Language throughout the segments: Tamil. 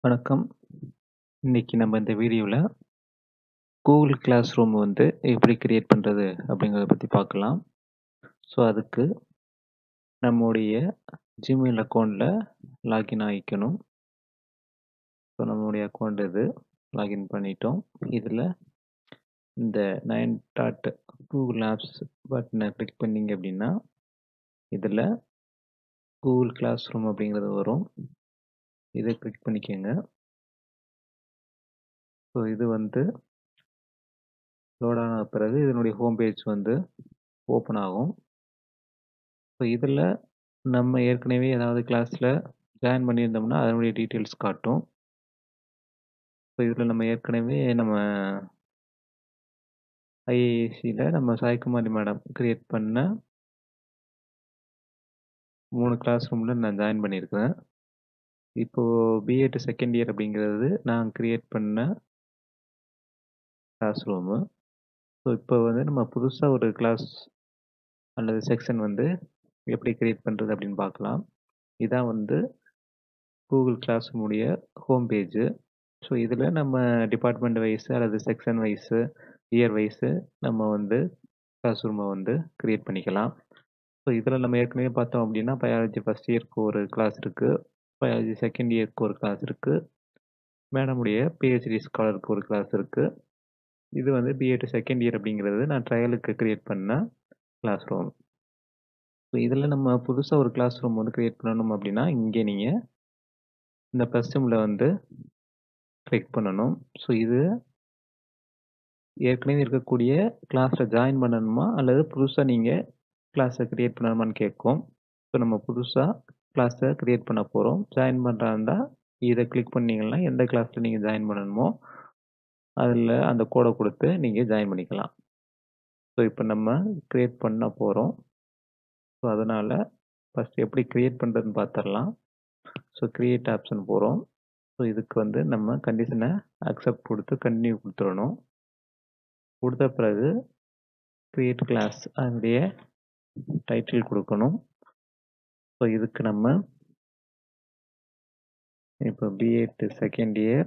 வணக்கம். இன்னைக்கு நம்ம இந்த வீடியோல Google கிளாஸ் ரூம் வந்து எப்படி கிரியேட் பண்றது அப்படிங்கிறத பத்தி பார்க்கலாம். ஸோ அதுக்கு நம்முடைய Gmail அக்கவுண்ட்ல லாகின் ஆகிக்கணும். ஸோ நம்மளுடைய அக்கவுண்ட் இது லாகின் பண்ணிட்டோம். இதுல இந்த நைன் டாட் கூகுள் ஆப்ஸ் பட்டனை கிளிக் பண்ணீங்க அப்படின்னா இதுல கூகுள் கிளாஸ் ரூம் அப்படிங்கிறது வரும். இதை கிளிக் பண்ணிக்கோங்க. ஸோ இது வந்து லோட் ஆன பிறகு இதனுடைய ஹோம் பேஜ் வந்து ஓப்பன் ஆகும். ஸோ இதில் நம்ம ஏற்கனவே ஏதாவது கிளாஸில் ஜாயின் பண்ணியிருந்தோம்னா அதனுடைய டீட்டெயில்ஸ் காட்டும். ஸோ இதில் நம்ம ஏற்கனவே நம்ம ஐஏஎஸ்சியில் நம்ம சாய்குமாரி மேடம் கிரியேட் பண்ண மூணு கிளாஸ் ரூமில் நான் ஜாயின் பண்ணியிருக்கிறேன். இப்போது பிஎட் செகண்ட் இயர் அப்படிங்கிறது நான் கிரியேட் பண்ண கிளாஸ் ரூமு. ஸோ இப்போ வந்து நம்ம புதுசாக ஒரு கிளாஸ் அல்லது செக்ஷன் வந்து எப்படி கிரியேட் பண்ணுறது அப்படின்னு பார்க்கலாம். இதான் வந்து கூகுள் கிளாஸ் ரூமுடைய ஹோம் பேஜு. ஸோ இதில் நம்ம டிபார்ட்மெண்ட் வைஸு அல்லது செக்ஷன் வைஸு இயர் வைஸு நம்ம வந்து கிளாஸ் ரூமை வந்து கிரியேட் பண்ணிக்கலாம். ஸோ இதில் நம்ம ஏற்கனவே பார்த்தோம் அப்படின்னா பயாலஜி ஃபஸ்ட் இயருக்கு ஒரு கிளாஸ் இருக்குது. பயாலஜி செகண்ட் இயருக்கு ஒரு கிளாஸ் இருக்குது. மேடமுடைய பிஹெச்டி ஸ்காலருக்கு ஒரு கிளாஸ் இருக்குது. இது வந்து பிஎட் செகண்ட் இயர் அப்படிங்கிறது நான் ட்ரையலுக்கு கிரியேட் பண்ண கிளாஸ் ரூம். ஸோ இதில் நம்ம புதுசாக ஒரு கிளாஸ் ரூம் வந்து கிரியேட் பண்ணணும் அப்படின்னா இங்கே நீங்கள் இந்த ப்ளஸ் சிம்பிளை வந்து கிளிக் பண்ணணும். ஸோ இது ஏற்கனவே இருக்கக்கூடிய கிளாஸில் ஜாயின் பண்ணணுமா அல்லது புதுசாக நீங்கள் கிளாஸை கிரியேட் பண்ணணுமான்னு கேட்கும். ஸோ நம்ம புதுசாக கிளாஸை கிரியேட் பண்ண போகிறோம். ஜாயின் பண்ணுறா இருந்தால் இதை கிளிக் பண்ணீங்கன்னா எந்த கிளாஸில் நீங்கள் ஜாயின் பண்ணணுமோ அதில் அந்த கோடை கொடுத்து நீங்கள் ஜாயின் பண்ணிக்கலாம். ஸோ இப்போ நம்ம கிரியேட் பண்ண போகிறோம். ஸோ அதனால் ஃபஸ்ட் எப்படி கிரியேட் பண்ணுறதுன்னு பார்த்துடலாம். ஸோ கிரியேட் ஆப்ஷன் போகிறோம். ஸோ இதுக்கு வந்து நம்ம கண்டிஷனை அக்செப்ட் கொடுத்து கண்டினியூ கொடுத்துடணும். கொடுத்த பிறகு கிரியேட் கிளாஸ் அதனுடைய டைட்டில் கொடுக்கணும். ஸோ இதுக்கு நம்ம இப்போ பிஎட் செகண்ட் இயர்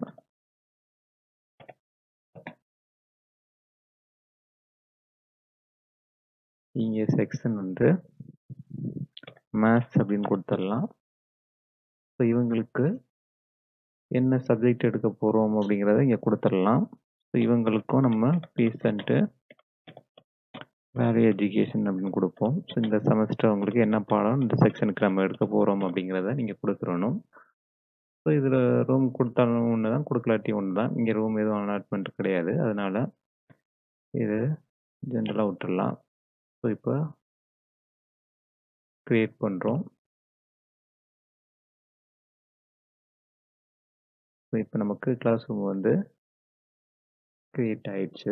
இங்கே செக்ஷன் வந்து மேத்ஸ் அப்படின்னு கொடுத்துடலாம். ஸோ இவங்களுக்கு என்ன சப்ஜெக்ட் எடுக்க போகிறோம் அப்படிங்கிறத இங்கே கொடுத்துடலாம். ஸோ இவங்களுக்கும் நம்ம பீசண்ட்டு வேல்யூ எஜுகேஷன் அப்படின்னு கொடுப்போம். ஸோ இந்த செமஸ்டர் அவங்களுக்கு என்ன பாடம் இந்த செக்ஷனுக்கு நம்ம எடுக்க போகிறோம் அப்படிங்கிறத நீங்கள் கொடுத்துடணும். ஸோ இதில் ரூம் கொடுத்தாலும் ஒன்று தான் கொடுக்கலாட்டி ஒன்று தான். இங்கே ரூம் எதுவும் அலாட்மெண்ட் கிடையாது. அதனால் இது ஜென்ரலாக விட்டுடலாம். ஸோ இப்போ கிரியேட் பண்ணுறோம். ஸோ இப்போ நமக்கு கிளாஸ் ரூம் வந்து கிரியேட் ஆயிடுச்சு.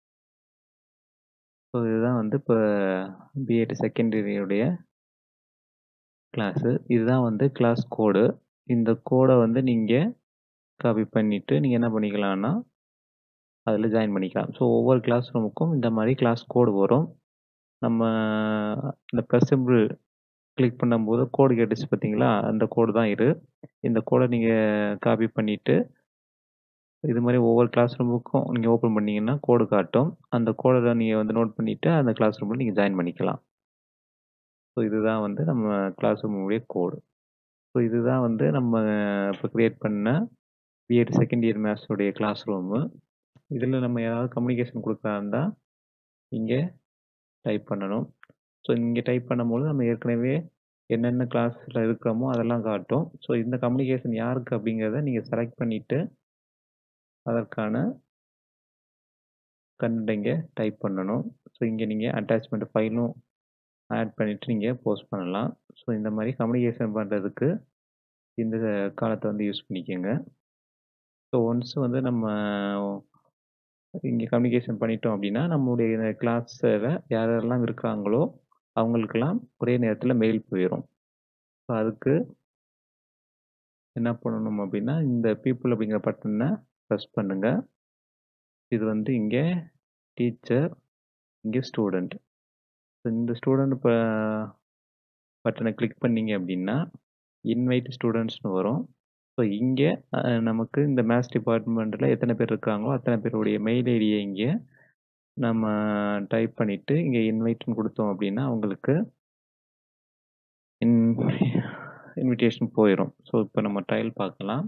ஸோ இதுதான் வந்து இப்போ பிஎட் செகண்ட் இயருடைய கிளாஸு. இதுதான் வந்து கிளாஸ் கோடு. இந்த கோடை வந்து நீங்கள் காப்பி பண்ணிவிட்டு நீங்கள் என்ன பண்ணிக்கலாம்னா அதில் ஜாயின் பண்ணிக்கலாம். ஸோ ஒவ்வொரு கிளாஸ் ரூமுக்கும் இந்த மாதிரி கிளாஸ் கோடு வரும். நம்ம இந்த ப்ளஸ் சிம்பிள் கிளிக் பண்ணும்போது கோடு கேட்டுச்சு பார்த்தீங்களா? அந்த கோடு தான் இது. இந்த கோடை நீங்கள் காப்பி பண்ணிவிட்டு இது மாதிரி ஒவ்வொரு கிளாஸ் ரூமுக்கும் நீங்கள் ஓப்பன் பண்ணீங்கன்னா கோடு காட்டும். அந்த கோடை நீங்கள் வந்து நோட் பண்ணிவிட்டு அந்த கிளாஸ் ரூமில் நீங்கள் ஜாயின் பண்ணிக்கலாம். ஸோ இதுதான் வந்து நம்ம கிளாஸ் ரூமுடைய கோடு. ஸோ இதுதான் வந்து நம்ம இப்போ கிரியேட் பண்ண பிஎட் செகண்ட் இயர் மேத்ஸுடைய கிளாஸ் ரூமு. இதில் நம்ம ஏதாவது கம்யூனிகேஷன் கொடுக்குறதா இருந்தால் இங்கே டைப் பண்ணணும். ஸோ இங்கே டைப் பண்ணும்போது நம்ம ஏற்கனவே என்னென்ன கிளாஸில் இருக்கிறோமோ அதெல்லாம் காட்டும். ஸோ இந்த கம்யூனிகேஷன் யாருக்கு அப்படிங்கிறத நீங்கள் செலக்ட் பண்ணிவிட்டு அதற்கான கன்டென்ட்டை இங்கே டைப் பண்ணணும். ஸோ இங்கே நீங்கள் அட்டாச்மெண்ட் ஃபைலும் ஆட் பண்ணிவிட்டு நீங்கள் போஸ்ட் பண்ணலாம். ஸோ இந்த மாதிரி கம்யூனிகேஷன் பண்ணுறதுக்கு இந்த காலத்தை வந்து யூஸ் பண்ணிக்கோங்க. ஸோ ஒன்ஸ் வந்து நம்ம இங்கே கம்யூனிகேஷன் பண்ணிட்டோம் அப்படின்னா நம்மளுடைய கிளாஸில் யார் யாரெல்லாம் இருக்கிறாங்களோ அவங்களுக்கெல்லாம் ஒரே நேரத்தில் மெயில் போயிடும். ஸோ அதுக்கு என்ன பண்ணணும் அப்படின்னா இந்த பீப்புள் அப்படிங்கிற பட்டனை ப்ரெஸ் பண்ணுங்கள். இது வந்து இங்கே டீச்சர் இங்கே ஸ்டூடெண்ட். ஸோ இந்த ஸ்டூடெண்ட் இப்போ பட்டனை கிளிக் பண்ணீங்க அப்படின்னா இன்வைட் ஸ்டூடெண்ட்ஸ்னு வரும் ஸோ இங்கே நமக்கு இந்த மேத்ஸ் டிபார்ட்மெண்ட்டில் எத்தனை பேர் இருக்காங்களோ அத்தனை பேருடைய மெயில் ஐடியை இங்கே நம்ம டைப் பண்ணிவிட்டு இங்கே இன்வைட்னு கொடுத்தோம் அப்படின்னா அவங்களுக்கு இன் இன்விடேஷன் போயிடும் ஸோ இப்போ நம்ம ட்ரையல் பார்க்கலாம்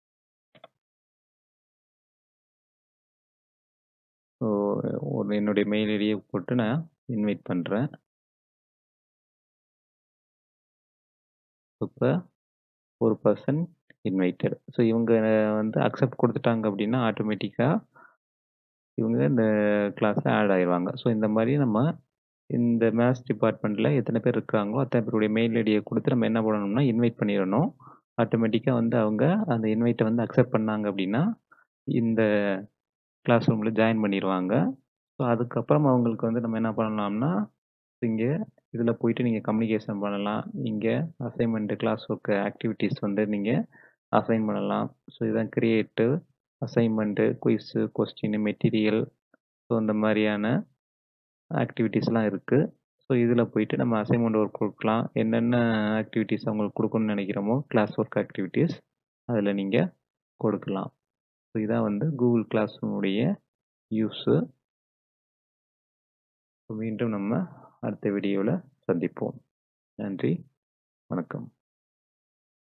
ஸோ ஒரு என்னுடைய மெயில் ஐடியை போட்டு நான் இன்வைட் பண்ணுறேன் இப்போ ஒரு பர்சன் இன்வைட்டட் ஸோ இவங்க வந்து அக்செப்ட் கொடுத்துட்டாங்க அப்படின்னா ஆட்டோமேட்டிக்காக இவங்க இந்த கிளாஸில் ஆட் ஆயிடுவாங்க ஸோ இந்த மாதிரி நம்ம இந்த மேத்ஸ் டிபார்ட்மெண்ட்டில் எத்தனை பேர் இருக்காங்களோ அத்தனை பேருடைய மெயில் ஐடியை கொடுத்து நம்ம என்ன பண்ணணும்னா இன்வைட் பண்ணிடணும் ஆட்டோமேட்டிக்காக வந்து அவங்க அந்த இன்வைட்டை வந்து அக்செப்ட் பண்ணாங்க அப்படின்னா இந்த கிளாஸ் ரூமில் ஜாயின் பண்ணிடுவாங்க ஸோ அதுக்கப்புறம் அவங்களுக்கு வந்து நம்ம என்ன பண்ணலாம்னா இங்கே இதில் போயிட்டு நீங்கள் கம்யூனிகேஷன் பண்ணலாம் இங்கே அசைன்மெண்ட்டு கிளாஸ் ஒர்க்கு ஆக்டிவிட்டீஸ் வந்து நீங்கள் அசைன் பண்ணலாம் ஸோ இதுதான் create assignment quiz question material so இந்த மாதிரியான ஆக்டிவிட்டீஸ்லாம் இருக்குது ஸோ இதில் போயிட்டு நம்ம அசைன்மெண்ட் ஒர்க் கொடுக்கலாம் என்னென்ன ஆக்டிவிட்டீஸ் அவங்களுக்கு கொடுக்கணும்னு நினைக்கிறோமோ கிளாஸ் ஒர்க் ஆக்டிவிட்டீஸ் அதில் நீங்கள் கொடுக்கலாம் ஸோ இதான் வந்து கூகுள் கிளாஸ் ரூமுடைய யூஸு மீண்டும் நம்ம அடுத்த வீடியோவில் சந்திப்போம் நன்றி வணக்கம்